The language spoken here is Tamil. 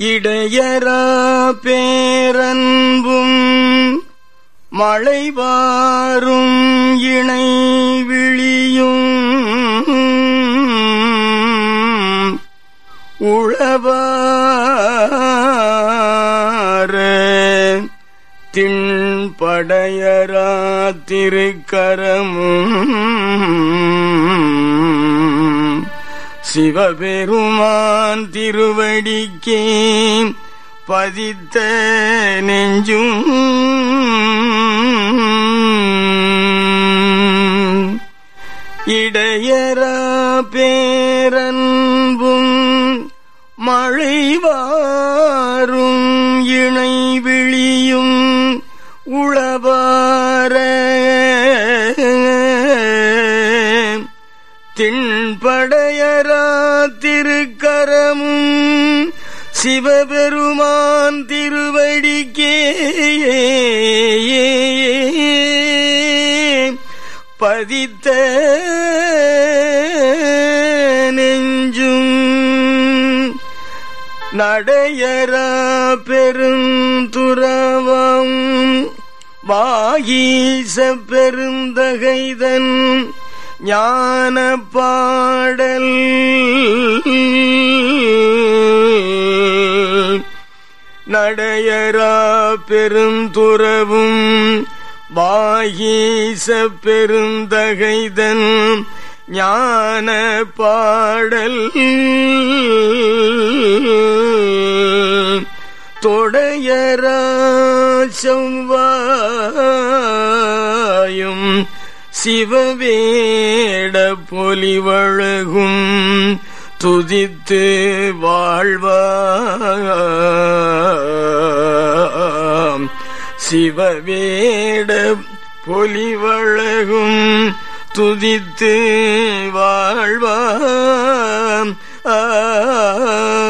இடையரா பேரன்பும் மழைவாரும் இணை விழியும் உழவார திண்படையரா திருக்கரமும் சிவபெருமான் திருவடிக்கே பதித்த நெஞ்சும் இடையரா பேரன்பும் மழைவாரும் இணை விழியும் உளவார திண்படையரா திருக்கரமும் சிவபெருமான் திருவடிக்கே பதித்த நெஞ்சும் நடையரா பெருந்துறவம் வாகீச பெருந்தகைதன் ஞான பாடல் நடையரா பெருந்துறவும் வாகீச பெருந்தகைதன் ஞான பாடல் தொடையராசம் சிவவேட பொலிவழகும் துதித்து வாழ்வாம் சிவவேட பொலிவழகும் துதித்து வாழ்வாம் ஆ